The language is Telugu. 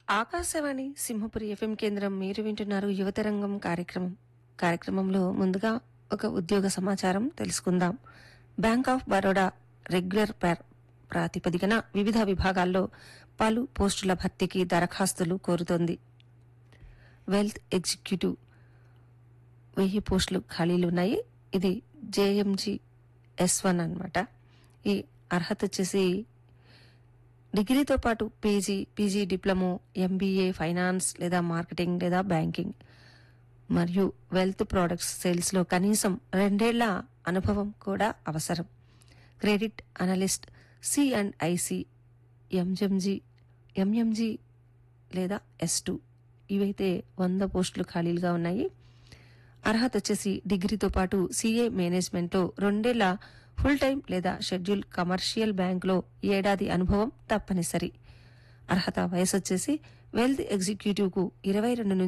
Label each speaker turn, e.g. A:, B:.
A: ఆకాశవాణి సింహపురి ఎఫ్ఎం కేంద్రం మీరు వింటున్నారు యువతరంగం కార్యక్రమం కార్యక్రమంలో ముందుగా ఒక ఉద్యోగ సమాచారం తెలుసుకుందాం బ్యాంక్ ఆఫ్ బరోడా రెగ్యులర్ ప్ర- ప్రాతిపదికన వివిధ విభాగాల్లో పలు పోస్టుల భర్తీకి దరఖాస్తులు కోరుతోంది వెల్త్ ఎగ్జిక్యూటివ్ వెయ్యి పోస్టులు ఖాళీలు ఉన్నాయి ఇది జేఎంజీ ఎస్ వన్ అనమాట ఈ అర్హత వచ్చేసి డిగ్రీతో పాటు PG PG diploma MBA finance లేదా మార్కెటింగ్ లేదా బ్యాంకింగ్ మరియు వెల్త్ ప్రోడక్ట్స్ సేల్స్లో కనీసం రెండేళ్ల అనుభవం కూడా అవసరం credit analyst C and IC ఎంజంజీ ఎంఎంజీ లేదా ఎస్ టూ ఇవైతే వంద పోస్టులు ఖాళీలుగా ఉన్నాయి అర్హత వచ్చేసి డిగ్రీతో పాటు సీఏ మేనేజ్మెంట్లో రెండేళ్ల ఫుల్ టైం లేదా షెడ్యూల్ కమర్షియల్ బ్యాంక్లో ఏడాది అనుభవం తప్పనిసరి అర్హత వయసు వచ్చేసి వెల్త్ ఎగ్జిక్యూటివ్కు ఇరవై రెండు